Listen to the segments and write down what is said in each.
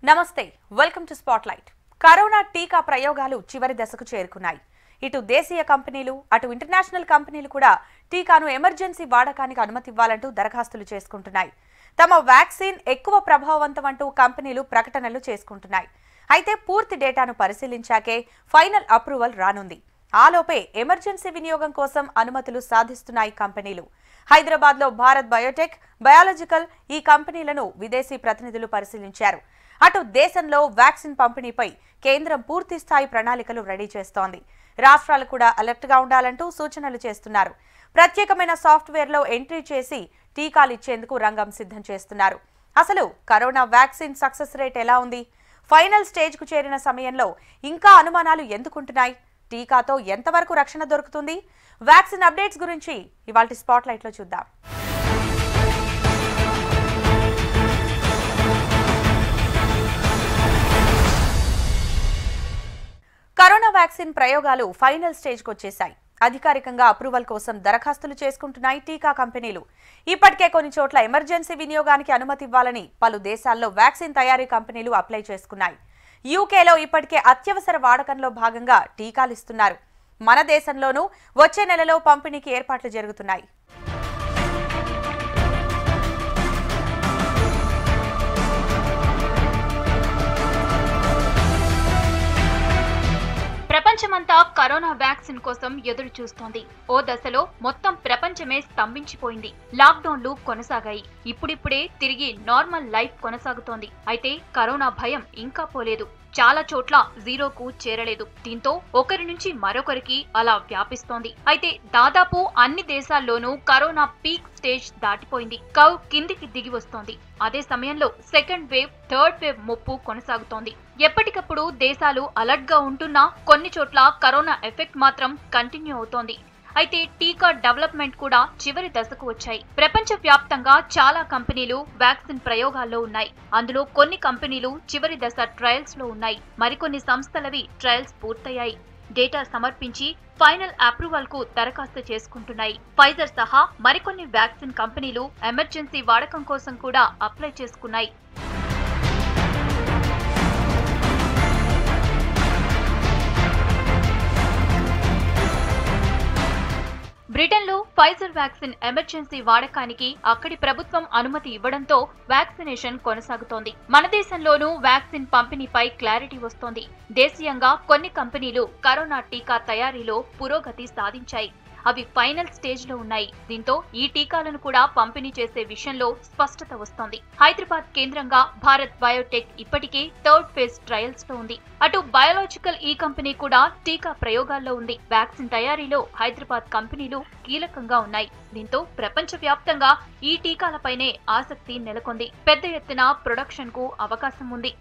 నమస్తే welcome to spotlight corona టీకా ప్రయోగాలు చివరి దశకు చేరుకున్నాయి ఇటు దేశీయ కంపెనీలు అటు ఇంటర్నేషనల్ కంపెనీలు కూడా టీకాను ఎమర్జెన్సీ వాడకానికి అనుమతి ఇవ్వాలంటూ దరఖాస్తులు చేసుకుంటున్నాయి తమ వ్యాక్సిన్ ఎక్కువ ప్రభావవంతం అంటూ కంపెనీలు ప్రకటనలు చేసుకుంటున్నాయి అయితే పూర్తి డేటాను పరిశీలించాకే ఫైనల్ అప్రూవల్ రానుంది ఆలోపే ఎమర్జెన్సీ వినియోగం కోసం అనుమతులు సాధిస్తున్నాయి కంపెనీలు హైదరాబాద్ లో భారత్ బయోటెక్ బయాలజికల్ ఈ కంపెనీలను విదేశీ ప్రతినిధులు పరిశీలించారు అటు దేశంలో వ్యాక్సిన్ పంపిణీపై కేంద్రం పూర్తి స్థాయి ప్రణాళికలు రెడీ చేస్తోంది రాష్ట్రాలు కూడా అలర్ట్ గా ఉండాలంటూ సూచనలు చేస్తున్నారు ప్రత్యేకమైన సాఫ్ట్వేర్ లో ఎంట్రీ చేసి టీకాలు ఇచ్చేందుకు రంగం సిద్ధం చేస్తున్నారు అసలు కరోనా వ్యాక్సిన్ సక్సెస్ రేట్ ఎలా ఉంది ఫైనల్ స్టేజ్ కు చేరిన సమయంలో ఇంకా అనుమానాలు ఎందుకుంటున్నాయి టీకాతో ఎంతవరకు రక్షణ దొరుకుతుంది వ్యాక్సిన్ అప్డేట్స్ గురించి ఇవాళ స్పాట్ లైట్ లో చూద్దాం కరోనా వ్యాక్సిన్ ప్రయోగాలు ఫైనల్ స్టేజ్కి వచ్చేశాయి అధికారికంగా అప్రూవల్ కోసం దరఖాస్తులు చేసుకుంటున్నాయి టీకా కంపెనీలు ఇప్పటికే కొన్ని చోట్ల ఎమర్జెన్సీ వినియోగానికి అనుమతి ఇవ్వాలని పలు దేశాల్లో వ్యాక్సిన్ తయారీ కంపెనీలు అప్లై చేసుకున్నాయి యూకేలో ఇప్పటికే అత్యవసర వాడకంలో భాగంగా టీకాలు ఇస్తున్నారు మన దేశంలోనూ వచ్చే నెలలో పంపిణీకి ఏర్పాట్లు జరుగుతున్నాయి ప్రపంచమంతా కరోనా వ్యాక్సిన్ కోసం ఎదురు చూస్తోంది ఓ దశలో మొత్తం ప్రపంచమే స్తంభించిపోయింది లాక్డౌన్లు కొనసాగాయి ఇప్పుడిప్పుడే తిరిగి నార్మల్ లైఫ్ కొనసాగుతోంది అయితే కరోనా భయం ఇంకా పోలేదు చాలా చోట్ల జీరోకు చేరలేదు దీంతో ఒకరి నుంచి మరొకరికి అలా వ్యాపిస్తోంది అయితే దాదాపు అన్ని దేశాల్లోనూ కరోనా పీక్ స్టేజ్ దాటిపోయింది కవ్ కిందికి దిగి వస్తోంది అదే సమయంలో సెకండ్ వేవ్ థర్డ్ వేవ్ ముప్పు కొనసాగుతోంది ఎప్పటికప్పుడు దేశాలు అలర్ట్ గా ఉంటున్నా కొన్ని చోట్ల కరోనా ఎఫెక్ట్ మాత్రం కంటిన్యూ అవుతోంది అయితే టీకా డెవలప్మెంట్ కూడా చివరి దశకు వచ్చాయి ప్రపంచ వ్యాప్తంగా చాలా కంపెనీలు వ్యాక్సిన్ ప్రయోగాల్లో ఉన్నాయి అందులో కొన్ని కంపెనీలు చివరి దశ ట్రయల్స్ లో ఉన్నాయి మరికొన్ని సంస్థలవి ట్రయల్స్ పూర్తయ్యాయి డేటా సమర్పించి ఫైనల్ అప్రూవల్ కు దరఖాస్తు చేసుకుంటున్నాయి ఫైజర్ సహా మరికొన్ని వ్యాక్సిన్ కంపెనీలు ఎమర్జెన్సీ వాడకం కోసం కూడా అప్లై చేసుకున్నాయి బ్రిటన్లో ఫైజర్ వ్యాక్సిన్ ఎమర్జెన్సీ వాడకానికి అక్కడి ప్రభుత్వం అనుమతి ఇవ్వడంతో వ్యాక్సినేషన్ కొనసాగుతోంది మన దేశంలోనూ వ్యాక్సిన్ పంపిణీపై క్లారిటీ వస్తోంది దేశీయంగా కొన్ని కంపెనీలు కరోనా టీకా తయారీలో పురోగతి సాధించాయి అవి ఫైనల్ స్టేజ్ లో ఉన్నాయి దీంతో ఈ టీకాలను కూడా పంపిణీ చేసే విషయంలో స్పష్టత వస్తోంది హైదరాబాద్ కేంద్రంగా భారత్ బయోటెక్ ఇప్పటికే థర్డ్ ఫేజ్ ట్రయల్స్ లో ఉంది అటు బయోలాజికల్ ఈ కంపెనీ కూడా టీకా ప్రయోగాల్లో ఉంది వ్యాక్సిన్ తయారీలో హైదరాబాద్ కంపెనీలు కీలకంగా ఉన్నాయి దీంతో ప్రపంచ వ్యాప్తంగా ఈ టీకాలపైనే ఆసక్తి నెలకొంది పెద్ద ఎత్తున ప్రొడక్షన్ కు అవకాశం ఉంది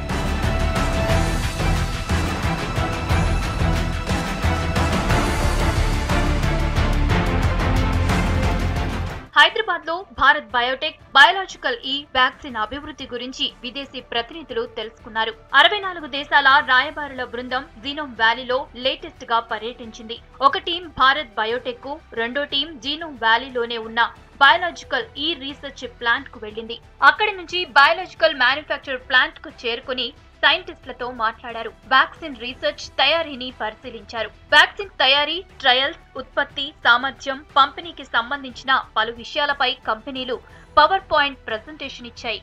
హైదరాబాద్ లో భారత్ బయోటెక్ బయోలాజికల్ ఈ వ్యాక్సిన్ అభివృద్ధి గురించి విదేశీ ప్రతినిధులు తెలుసుకున్నారు అరవై నాలుగు దేశాల రాయబారుల బృందం జీనోమ్ వ్యాలీలో లేటెస్ట్ గా పర్యటించింది ఒక టీం భారత్ బయోటెక్ కు రెండో టీం జీనోమ్ వ్యాలీలోనే ఉన్న బయాలజికల్ ఈ రీసెర్చ్ ప్లాంట్ కు వెళ్ళింది అక్కడి నుంచి బయాలజికల్ మ్యానుఫ్యాక్చర్ ప్లాంట్ కు చేరుకుని సైంటిస్టులతో మాట్లాడారు వ్యాక్సిన్ రీసెర్చ్ తయారీని పరిశీలించారు వ్యాక్సిన్ తయారీ ట్రయల్స్ ఉత్పత్తి సామర్థ్యం పంపిణీకి సంబంధించిన పలు విషయాలపై కంపెనీలు పవర్ పాయింట్ ప్రజెంటేషన్ ఇచ్చాయి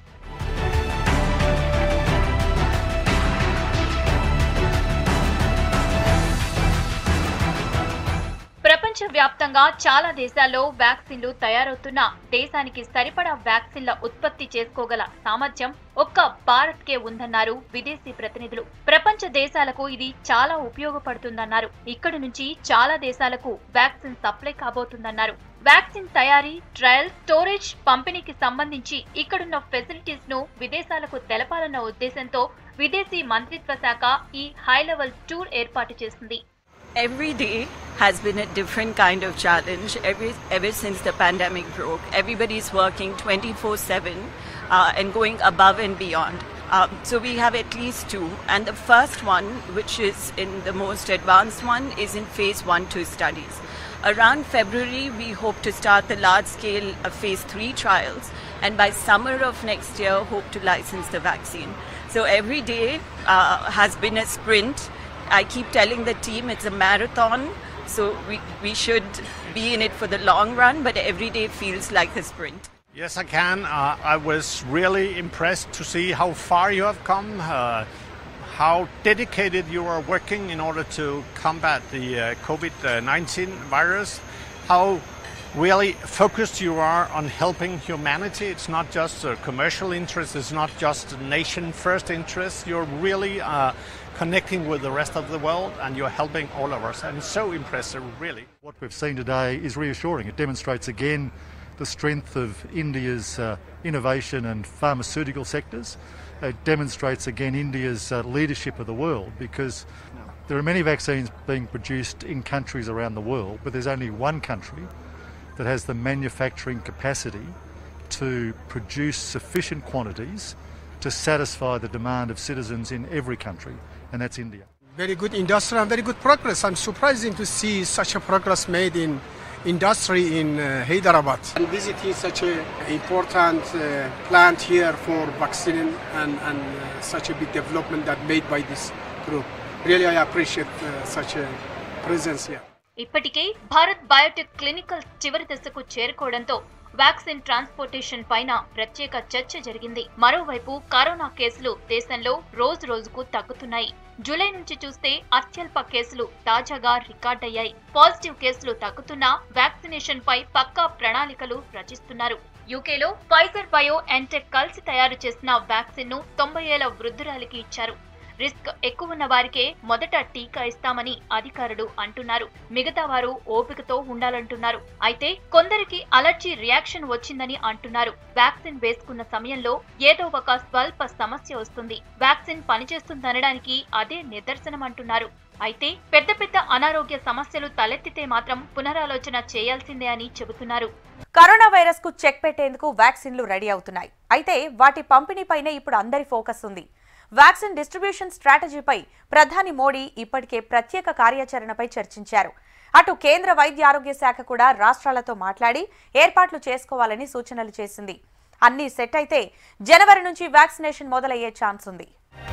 ప్రపంచ వ్యాప్తంగా చాలా దేశాల్లో వ్యాక్సిన్లు తయారవుతున్నా దేశానికి సరిపడా వ్యాక్సిన్ల ఉత్పత్తి చేసుకోగల సామర్థ్యం ఒక్క భారత్ కే ఉందన్నారు విదేశీ ప్రతినిధులు ప్రపంచ దేశాలకు ఇది చాలా ఉపయోగపడుతుందన్నారు ఇక్కడి నుంచి చాలా దేశాలకు వ్యాక్సిన్ సప్లై కాబోతుందన్నారు వ్యాక్సిన్ తయారీ ట్రయల్ స్టోరేజ్ పంపిణీకి సంబంధించి ఇక్కడున్న ఫెసిలిటీస్ ను విదేశాలకు తెలపాలన్న ఉద్దేశంతో విదేశీ మంత్రిత్వ శాఖ ఈ హై లెవెల్ టూర్ ఏర్పాటు చేసింది every day has been a different kind of challenge every, ever since the pandemic broke. Everybody's working 24 7 uh, and going above and beyond. Um, so we have at least two, and the first one, which is in the most advanced one, is in phase one two studies. Around February, we hope to start the large scale uh, phase three trials, and by summer of next year, hope to license the vaccine. So every day uh, has been a sprint. I keep telling the team it's a marathon, so we, we should be in it for the long run, but every day feels like a sprint. Yes, I can. Uh, I was really impressed to see how far you have come, uh, how dedicated you are working in order to combat the uh, COVID 19 virus, how really focused you are on helping humanity. It's not just a commercial interest, it's not just a nation first interest. You're really uh, connecting with the rest of the world and you're helping all of us. And it's so impressive, really. What we've seen today is reassuring. It demonstrates again the strength of India's uh, innovation and pharmaceutical sectors. It demonstrates again India's uh, leadership of the world because there are many vaccines being produced in countries around the world, but there's only one country that has the manufacturing capacity to produce sufficient quantities to satisfy the demand of citizens in every country, and that's India. very good industry and very good progress. I'm surprising to see such a progress made in industry in uh, Hyderabad. And visiting such an important uh, plant here for vaccine and, and uh, such a big development that made by this group. Really, I appreciate uh, such a presence here. ఇప్పటికే Bharat Biotech clinical చివరి దశకు చేరుకోవడంతో vaccine transportation పైన ప్రత్యేక చర్చ జరిగింది మరోవైపు corona కేసులు దేశంలో రోజు రోజుకు తగ్గుతున్నాయి జూలై నుంచి చూస్తే అత్యల్ప కేసులు తాజాగా రికార్డయ్యాయి పాజిటివ్ కేసులు తగ్గుతున్నా వ్యాక్సినేషన్ పై పక్కా ప్రణాళికలు రచిస్తున్నారు యూకేలో ఫైజర్ బయో ఎంటెక్ కలిసి తయారు చేసిన వ్యాక్సిన్ ను తొంభై ఏళ్ల వృద్ధురాలికి ఇచ్చారు రిస్క్ ఎక్కువున్న వారికే మొదట టీకా ఇస్తామని అధికారులు అంటున్నారు మిగతా వారు ఓపికతో ఉండాలంటున్నారు అయితే కొందరికి అలర్జీ రియాక్షన్ వచ్చిందని అంటున్నారు వ్యాక్సిన్ వేసుకున్న సమయంలో ఏదో ఒక స్వల్ప సమస్య వస్తుంది వ్యాక్సిన్ పనిచేస్తుందనడానికి అదే నిదర్శనం అంటున్నారు అయితే పెద్ద పెద్ద అనారోగ్య సమస్యలు తలెత్తితే మాత్రం పునరాలోచన చేయాల్సిందే అని చెబుతున్నారు కరోనా వైరస్ కు చెక్ పెట్టేందుకు వ్యాక్సిన్లు రెడీ అవుతున్నాయి అయితే వాటి పంపిణీపైనే ఇప్పుడు అందరి ఫోకస్ ఉంది వ్యాక్సిన్ డిస్ట్రిబ్యూషన్ స్ట్రాటజీపై ప్రధాని మోడీ ఇప్పటికే ప్రత్యేక కార్యాచరణపై చర్చించారు అటు కేంద్ర వైద్య ఆరోగ్య శాఖ కూడా రాష్ట్రాలతో మాట్లాడి ఏర్పాట్లు చేసుకోవాలని సూచనలు చేసింది అన్నీ సెట్ అయితే జనవరి నుంచి వ్యాక్సినేషన్ మొదలయ్యే ఛాన్స్ ఉంది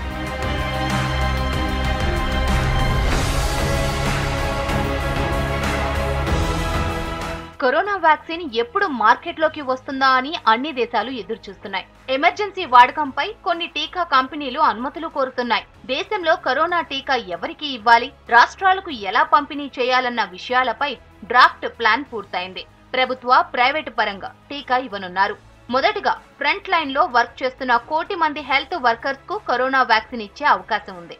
కరోనా వ్యాక్సిన్ ఎప్పుడు మార్కెట్లోకి వస్తుందా అని అన్ని దేశాలు ఎదురు చూస్తున్నాయి ఎమర్జెన్సీ వాడకంపై కొన్ని టీకా కంపెనీలు అనుమతులు కోరుతున్నాయి దేశంలో కరోనా టీకా ఎవరికి ఇవ్వాలి రాష్ట్రాలకు ఎలా పంపిణీ చేయాలన్న విషయాలపై డ్రాఫ్ట్ ప్లాన్ పూర్తయింది ప్రభుత్వ ప్రైవేటు పరంగా టీకా ఇవ్వనున్నారు మొదటగా ఫ్రంట్ లైన్ లో వర్క్ చేస్తున్న కోటి మంది హెల్త్ వర్కర్స్ కు కరోనా వ్యాక్సిన్ ఇచ్చే అవకాశం ఉంది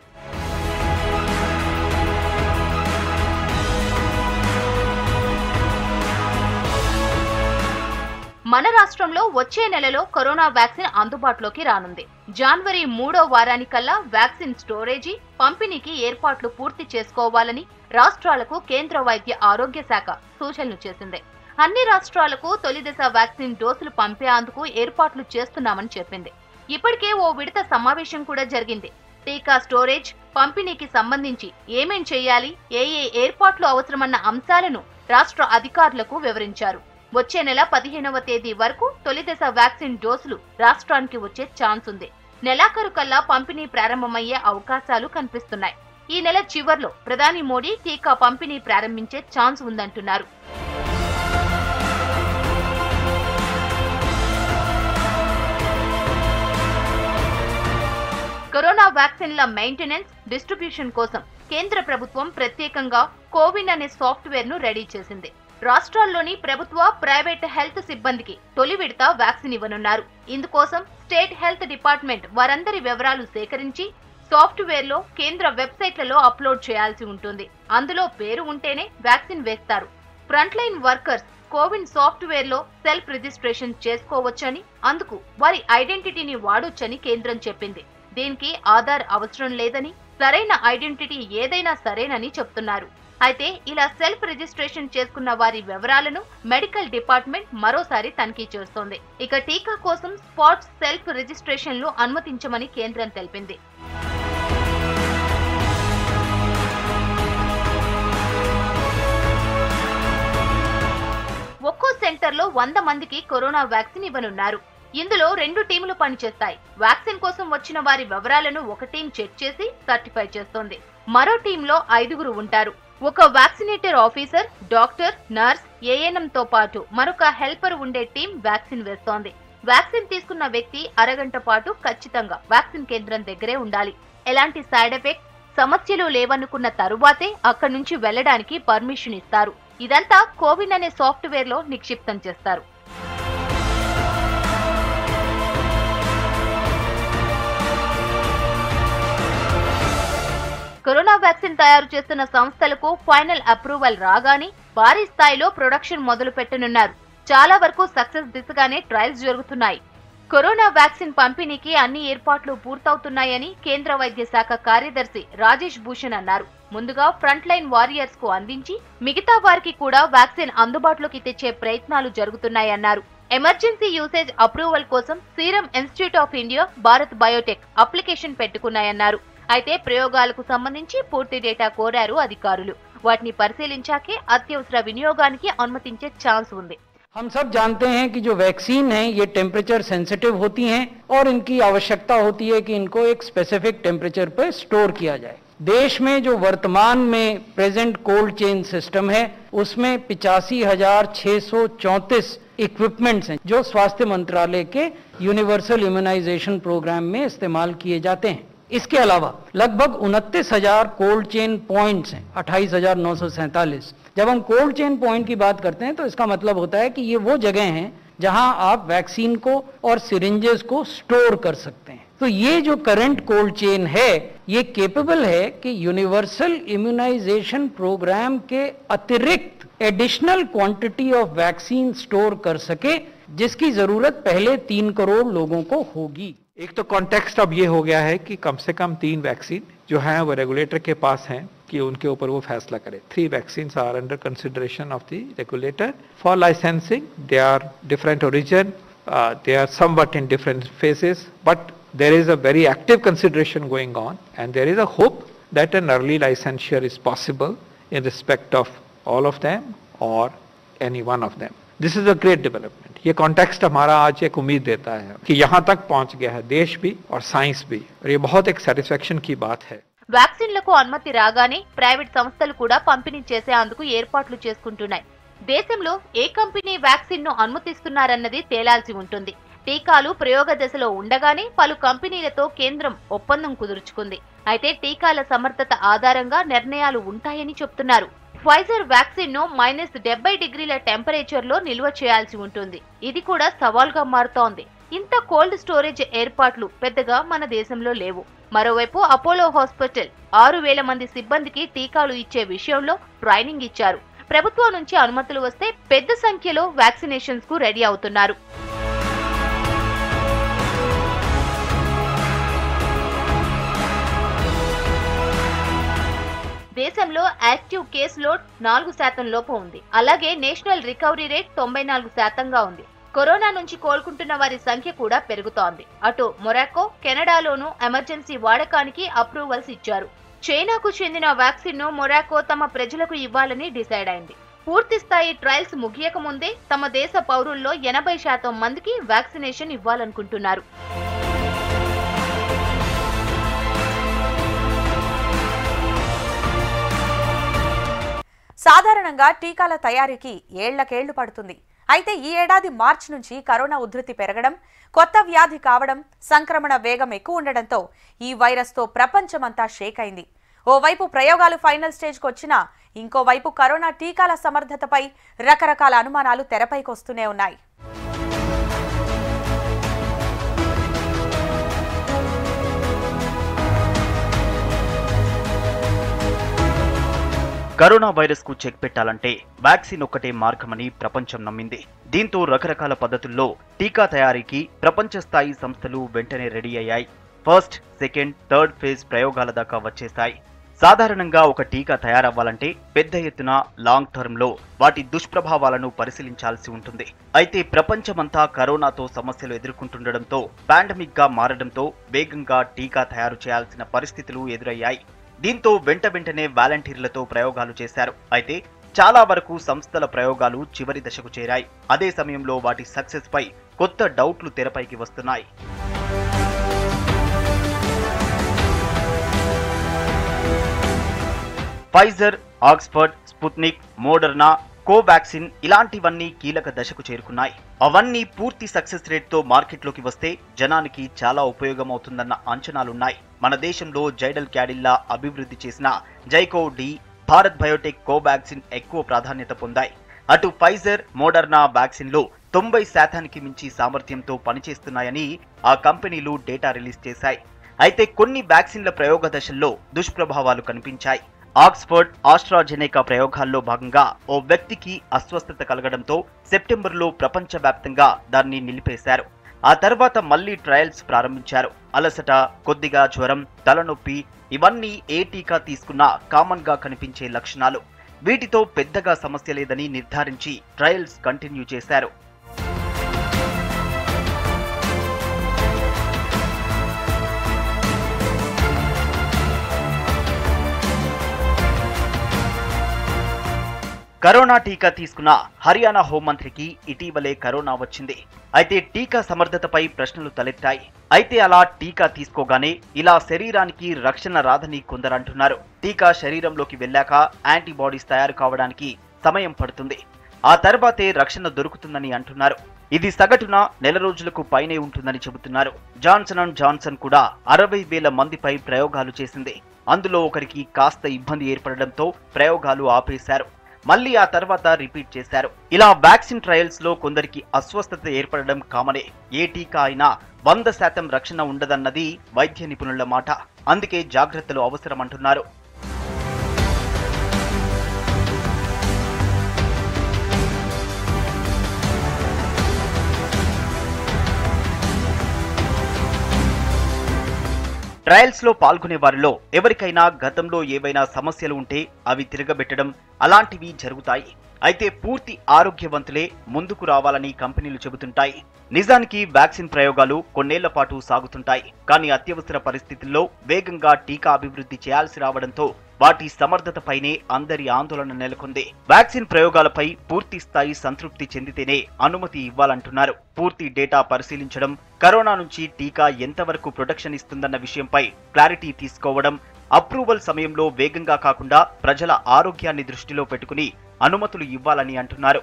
మన రాష్ట్రంలో వచ్చే నెలలో కరోనా వ్యాక్సిన్ అందుబాటులోకి రానుంది జనవరి మూడో వారానికల్లా వ్యాక్సిన్ స్టోరేజీ పంపిణీకి ఏర్పాట్లు పూర్తి చేసుకోవాలని రాష్ట్రాలకు కేంద్ర వైద్య ఆరోగ్య శాఖ సూచనలు చేసింది అన్ని రాష్ట్రాలకు తొలి దశ వ్యాక్సిన్ డోసులు పంపేందుకు ఏర్పాట్లు చేస్తున్నామని చెప్పింది ఇప్పటికే ఓ విడత సమావేశం కూడా జరిగింది టీకా స్టోరేజ్ పంపిణీకి సంబంధించి ఏమేం చేయాలి ఏ ఏ ఏర్పాట్లు అవసరమన్న అంశాలను రాష్ట్ర అధికారులకు వివరించారు వచ్చే నెల పదిహేనవ తేదీ వరకు తొలి దశ వ్యాక్సిన్ డోసులు రాష్ట్రానికి వచ్చే ఛాన్స్ ఉంది నెలాఖరు కల్లా పంపిణీ ప్రారంభమయ్యే అవకాశాలు కనిపిస్తున్నాయి ఈ నెల చివర్లో ప్రధాని మోడీ టీకా పంపిణీ ప్రారంభించే ఛాన్స్ ఉందంటున్నారు కరోనా వ్యాక్సిన్ల మెయింటెనెన్స్ డిస్ట్రిబ్యూషన్ కోసం కేంద్ర ప్రభుత్వం ప్రత్యేకంగా కోవిన్ అనే సాఫ్ట్వేర్ ను రెడీ చేసింది రాష్ట్రాల్లోని ప్రభుత్వ ప్రైవేట్ హెల్త్ సిబ్బందికి తొలి విడత వ్యాక్సిన్ ఇవ్వనున్నారు ఇందుకోసం స్టేట్ హెల్త్ డిపార్ట్మెంట్ వారందరి వివరాలు సేకరించి సాఫ్ట్వేర్ లో కేంద్ర వెబ్సైట్లలో అప్లోడ్ చేయాల్సి ఉంటుంది అందులో పేరు ఉంటేనే వ్యాక్సిన్ వేస్తారు front line workers CoWIN software లో సెల్ఫ్ రిజిస్ట్రేషన్ చేసుకోవచ్చని అందుకు వారి ఐడెంటిటీని వాడొచ్చని కేంద్రం చెప్పింది దీనికి ఆధార్ అవసరం లేదని సరైన ఐడెంటిటీ ఏదైనా సరేనని చెప్తున్నారు అయితే ఇలా సెల్ఫ్ రిజిస్ట్రేషన్ చేసుకున్న వారి వివరాలను మెడికల్ డిపార్ట్మెంట్ మరోసారి తనిఖీ చేస్తోంది ఇక టీకా కోసం స్పాట్స్ సెల్ఫ్ రిజిస్ట్రేషన్లు అనుమతించమని కేంద్రం తెలిపింది ఒక్కో సెంటర్లో వంద మందికి కరోనా వ్యాక్సిన్ ఇవ్వనున్నారు ఇందులో రెండు టీములు పనిచేస్తాయి వ్యాక్సిన్ కోసం వచ్చిన వారి వివరాలను ఒక టీం చెక్ చేసి సర్టిఫై చేస్తోంది మరో టీంలో ఐదుగురు ఉంటారు ఒక vaccinator officer doctor nurse ANM తో పాటు మరొక హెల్పర్ ఉండే టీం వ్యాక్సిన్ వేస్తోంది వ్యాక్సిన్ తీసుకున్న వ్యక్తి అరగంట పాటు ఖచ్చితంగా వ్యాక్సిన్ కేంద్రం దగ్గరే ఉండాలి ఎలాంటి సైడ్ ఎఫెక్ట్ సమస్యలు లేవనుకున్న తరువాతే అక్కడి నుంచి వెళ్ళడానికి పర్మిషన్ ఇస్తారు ఇదంతా కోవిన్ అనే సాఫ్ట్వేర్ లో నిక్షిప్తం చేస్తారు కరోనా వ్యాక్సిన్ తయారు చేస్తున్న సంస్థలకు ఫైనల్ అప్రూవల్ రాగానే భారీ స్థాయిలో ప్రొడక్షన్ మొదలు పెట్టనున్నారు చాలా వరకు సక్సెస్ దిశగానే ట్రయల్స్ జరుగుతున్నాయి కరోనా వ్యాక్సిన్ పంపిణీకి అన్ని ఏర్పాట్లు పూర్తవుతున్నాయని కేంద్ర వైద్య శాఖ కార్యదర్శి రాజేష్ భూషణ్ అన్నారు ముందుగా ఫ్రంట్ లైన్ వారియర్స్ కు అందించి మిగతా వారికి కూడా వ్యాక్సిన్ అందుబాటులోకి తెచ్చే ప్రయత్నాలు జరుగుతున్నాయన్నారు ఎమర్జెన్సీ యూసేజ్ అప్రూవల్ కోసం Serum Institute of India Bharat Biotech application పెట్టుకున్నాయన్నారు అయితే ప్రయోగాలకు సంబంధించి పూర్తి డేటా కోరారు అధికారులు వాటిని పరిశీలించాకే అత్యవసర వినియోగానికి అనుమతించే ఛాన్స్ ఉంది हम सब जानते हैं कि जो वैक्सीन है ये टेम्परेचर सेंसिटिव होती हैं और इनकी आवश्यकता होती है कि इनको एक स्पेसिफिक टेम्परेचर पर स्टोर किया जाए देश में जो वर्तमान में प्रेजेंट कोल्ड चेन सिस्टम है उसमें पिचासी हजार छह सौ चौंतीस इक्विपमेंट्स हैं जो स्वास्थ्य मंत्रालय के यूनिवर्सल इम्यूनाइजेशन प्रोग्राम में इस्तेमाल किए जाते हैं इसके अलावा लगभग उनतीस हजार कोल्ड चेन पॉइंट्स हैं अट्ठाईस हजार नौ सौ सैंतालीस जब हम कोल्ड चेन पॉइंट की बात करते हैं तो इसका मतलब होता है कि ये वो जगह हैं जहां आप वैक्सीन को और सिरिंजेस को स्टोर कर सकते हैं तो ये जो करंट कोल्ड चेन है ये केपेबल है कि यूनिवर्सल इम्यूनाइजेशन प्रोग्राम के अतिरिक्त additional quantity of vaccine store कर सके जिसकी जरूरत पहले तीन करोड़ लोगों को होगी एक तो कॉन्टेक्स्ट अब ये हो गया है कि कम से कम तीन वैक्सीन जो हैं वो रेगुलेटर के पास हैं कि उनके ऊपर वो फैसला करे three vaccine are under consideration of the regulator for licensing they are different origin they are somewhat in different phases but there is a very active consideration going on and there is a hope that an early licensure is possible in respect of all of them or any one of them. This is a great development. ये context हमारा आज एक उम्मीद देता है कि यहाँ तक पहुँच गया है देश भी और साइंस भी और ये बहुत एक सेटिस्फेक्शन की बात है వ్యాక్సిన్లకు అనుమతి రాగానే ప్రైవేట్ సంస్థలు కూడా పంపిణీ చేసేందుకు ఏర్పాట్లు చేసుకుంటున్నాయి దేశంలో ఏ కంపెనీ వ్యాక్సిన్ ను అనుమతిస్తున్నారన్నది తేలాల్సి ఉంటుంది టీకాలు ప్రయోగ దశలో ఉండగానే పలు కంపెనీలతో కేంద్రం ఒప్పందం కుదుర్చుకుంది అయితే టీకాల సమర్థత ఆధారంగా నిర్ణయాలు ఉంటాయని చెప్తున్నారు ఫైజర్ వ్యాక్సిన్ ను మైనస్ డెబ్బై డిగ్రీల టెంపరేచర్ లో నిల్వ చేయాల్సి ఉంటుంది ఇది కూడా సవాల్గా మారుతోంది ఇంత కోల్డ్ స్టోరేజ్ ఏర్పాట్లు పెద్దగా మన దేశంలో లేవు మరోవైపు అపోలో హాస్పిటల్ ఆరు వేల మంది సిబ్బందికి టీకాలు ఇచ్చే విషయంలో ట్రైనింగ్ ఇచ్చారు ప్రభుత్వం నుంచి అనుమతులు వస్తే పెద్ద సంఖ్యలో వ్యాక్సినేషన్స్ కు రెడీ అవుతున్నారు దేశంలో యాక్టివ్ కేసు లోడ్ నాలుగు శాతం లోపు ఉంది అలాగే నేషనల్ రికవరీ రేట్ తొంభై నాలుగు శాతంగా ఉంది కరోనా నుంచి కోలుకుంటున్న వారి సంఖ్య కూడా పెరుగుతోంది అటు మొరాకో కెనడాలోనూ ఎమర్జెన్సీ వాడకానికి అప్రూవల్స్ ఇచ్చారు చైనాకు చెందిన వ్యాక్సిన్ ను మొరాకో తమ ప్రజలకు ఇవ్వాలని డిసైడ్ అయింది పూర్తి స్థాయి ట్రయల్స్ ముగియక ముందే తమ దేశ పౌరుల్లో ఎనభై శాతం మందికి వ్యాక్సినేషన్ ఇవ్వాలనుకుంటున్నారు సాధారణంగా టీకాల తయారీకి ఏళ్లకేళ్లు పడుతుంది అయితే ఈ ఏడాది మార్చి నుంచి కరోనా ఉధృతి పెరగడం కొత్త వ్యాధి కావడం సంక్రమణ వేగం ఎక్కువ ఉండడంతో ఈ వైరస్తో ప్రపంచమంతా షేక్ అయింది ఓవైపు ప్రయోగాలు ఫైనల్ స్టేజ్కి వచ్చినా ఇంకోవైపు కరోనా టీకాల సమర్థతపై రకరకాల అనుమానాలు తెరపైకొస్తూనే ఉన్నాయి కరోనా వైరస్ కు చెక్ పెట్టాలంటే వ్యాక్సిన్ ఒక్కటే మార్గమని ప్రపంచం నమ్మింది దీంతో రకరకాల పద్ధతుల్లో టీకా తయారీకి ప్రపంచ స్థాయి సంస్థలు వెంటనే రెడీ అయ్యాయి ఫస్ట్ సెకండ్ థర్డ్ ఫేజ్ ప్రయోగాల దాకా వచ్చేస్తాయి సాధారణంగా ఒక టీకా తయారవ్వాలంటే పెద్ద ఎత్తున లాంగ్ టర్మ్ లో వాటి దుష్ప్రభావాలను పరిశీలించాల్సి ఉంటుంది అయితే ప్రపంచమంతా కరోనాతో సమస్యలు ఎదుర్కొంటుండటంతో పాండమిక్ గా మారడంతో వేగంగా టీకా తయారు చేయాల్సిన పరిస్థితులు ఎదురయ్యాయి దీంతో వెంట వెంటనే వాలంటీర్లతో ప్రయోగాలు చేశారు అయితే చాలా వరకు సంస్థల ప్రయోగాలు చివరి దశకు చేరాయి అదే సమయంలో వాటి సక్సెస్ పై కొత్త డౌట్లు తెరపైకి వస్తున్నాయి Pfizer Oxford Sputnik Moderna Covaxin ఇలాంటివన్నీ కీలక దశకు చేరుకున్నాయి అవన్నీ పూర్తి సక్సెస్ రేట్ తో మార్కెట్లోకి వస్తే జనానికి చాలా ఉపయోగమవుతుందన్న అంచనాలున్నాయి మన దేశంలో జైడల్ క్యాడిల్లా అభివృద్ధి చేసిన జైకో డి భారత్ బయోటెక్ కోవాక్సిన్ ఎక్కువ ప్రాధాన్యత పొందాయి అటు ఫైజర్ మోడర్నా వ్యాక్సిన్లో తొంభై శాతానికి మించి సామర్థ్యంతో పనిచేస్తున్నాయని ఆ కంపెనీలు డేటా రిలీజ్ చేశాయి అయితే కొన్ని వ్యాక్సిన్ల ప్రయోగ దశల్లో దుష్ప్రభావాలు కనిపించాయి ఆక్స్ఫర్డ్ ఆస్ట్రాజెనేకా ప్రయోగాల్లో భాగంగా ఓ వ్యక్తికి అస్వస్థత కలగడంతో సెప్టెంబర్లో ప్రపంచవ్యాప్తంగా దాన్ని నిలిపేశారు ఆ తర్వాత మళ్లీ ట్రయల్స్ ప్రారంభించారు అలసట కొద్దిగా జ్వరం తలనొప్పి ఇవన్నీ ఏ టీకా తీసుకున్నా కామన్ గా కనిపించే లక్షణాలు వీటితో పెద్దగా సమస్య లేదని నిర్ధారించి ట్రయల్స్ కంటిన్యూ చేశారు కరోనా టీకా తీసుకున్న హర్యానా హోంమంత్రికి ఇటీవలే కరోనా వచ్చింది అయితే టీకా సమర్థతపై ప్రశ్నలు తలెత్తాయి అయితే అలా టీకా తీసుకోగానే ఇలా శరీరానికి రక్షణ రాదని కొందరంటున్నారు టీకా శరీరంలోకి వెళ్ళాక యాంటీబాడీస్ తయారు కావడానికి సమయం పడుతుంది ఆ తర్వాతే రక్షణ దొరుకుతుందని అంటున్నారు ఇది సగటున నెల రోజులకు పైనే ఉంటుందని చెబుతున్నారు జాన్సన్ అండ్ జాన్సన్ కూడా అరవై వేల మందిపై ప్రయోగాలు చేసింది అందులో ఒకరికి కాస్త ఇబ్బంది ఏర్పడడంతో ప్రయోగాలు ఆపేశారు మళ్ళీ ఆ తర్వాత రిపీట్ చేశారు ఇలా వ్యాక్సిన్ ట్రయల్స్ లో కొందరికి అస్వస్థత ఏర్పడడం కామనే ఏ టీకా అయినా వంద శాతం రక్షణ ఉండదన్నది వైద్య నిపుణుల మాట అందుకే జాగ్రత్తలు అవసరమంటున్నారు ట్రయల్స్ లో పాల్గొనే వారిలో ఎవరికైనా గతంలో ఏవైనా సమస్యలు ఉంటే అవి తిరగబెట్టడం అలాంటివి జరుగుతాయి అయితే పూర్తి ఆరోగ్యవంతులే ముందుకు రావాలని కంపెనీలు చెబుతుంటాయి నిజానికి వ్యాక్సిన్ ప్రయోగాలు కొన్నేళ్ల పాటు సాగుతుంటాయి కానీ అత్యవసర పరిస్థితుల్లో వేగంగా టీకా అభివృద్ధి చేయాల్సి రావడంతో వాటి సమర్థతపైనే అందరి ఆందోళన నెలకొంది వ్యాక్సిన్ ప్రయోగాలపై పూర్తి స్థాయి సంతృప్తి చెందితేనే అనుమతి ఇవ్వాలంటున్నారు పూర్తి డేటా పరిశీలించడం కరోనా నుంచి టీకా ఎంతవరకు ప్రొటెక్షన్ ఇస్తుందన్న విషయంపై క్లారిటీ తీసుకోవడం అప్రూవల్ సమయంలో వేగంగా కాకుండా ప్రజల ఆరోగ్యాన్ని దృష్టిలో పెట్టుకుని అనుమతులు ఇవ్వాలని అంటున్నారు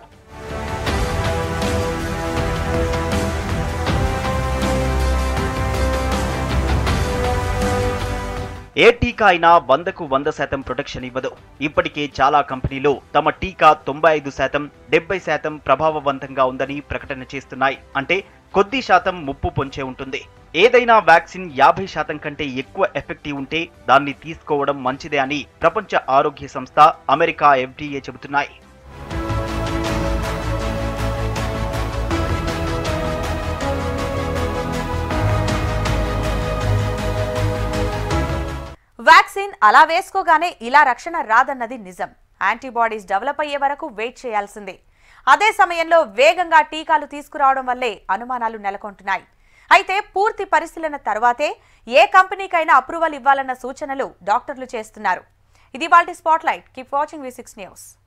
ఏ టీకా అయినా వందకు వంద శాతం ప్రొటెక్షన్ ఇవ్వదు ఇప్పటికే చాలా కంపెనీలు తమ టీకా తొంభై ఐదు శాతం డెబ్బై శాతం ప్రభావవంతంగా ఉందని ప్రకటన చేస్తున్నాయి అంటే కొద్ది శాతం ముప్పు పొంచే ఉంటుంది ఏదైనా వ్యాక్సిన్ యాభై శాతం కంటే ఎక్కువ ఎఫెక్టివ్ ఉంటే దాన్ని తీసుకోవడం మంచిదే అని ప్రపంచ ఆరోగ్య సంస్థ అమెరికా ఎఫ్డీఏ చెబుతున్నాయి వ్యాక్సిన్ అలా వేసుకోగానే ఇలా రక్షణ రాదన్నది నిజం యాంటీబాడీస్ డెవలప్ అయ్యే వరకు వెయిట్ చేయాల్సిందే అదే సమయంలో వేగంగా టీకాలు తీసుకురావడం వల్లే అనుమానాలు నెలకొంటున్నాయి అయితే పూర్తి పరిశీలన తర్వాతే ఏ కంపెనీకైనా అప్రూవల్ ఇవ్వాలన్న సూచనలు డాక్టర్లు చేస్తున్నారు ఇది వాటి spotlight keep watching V six news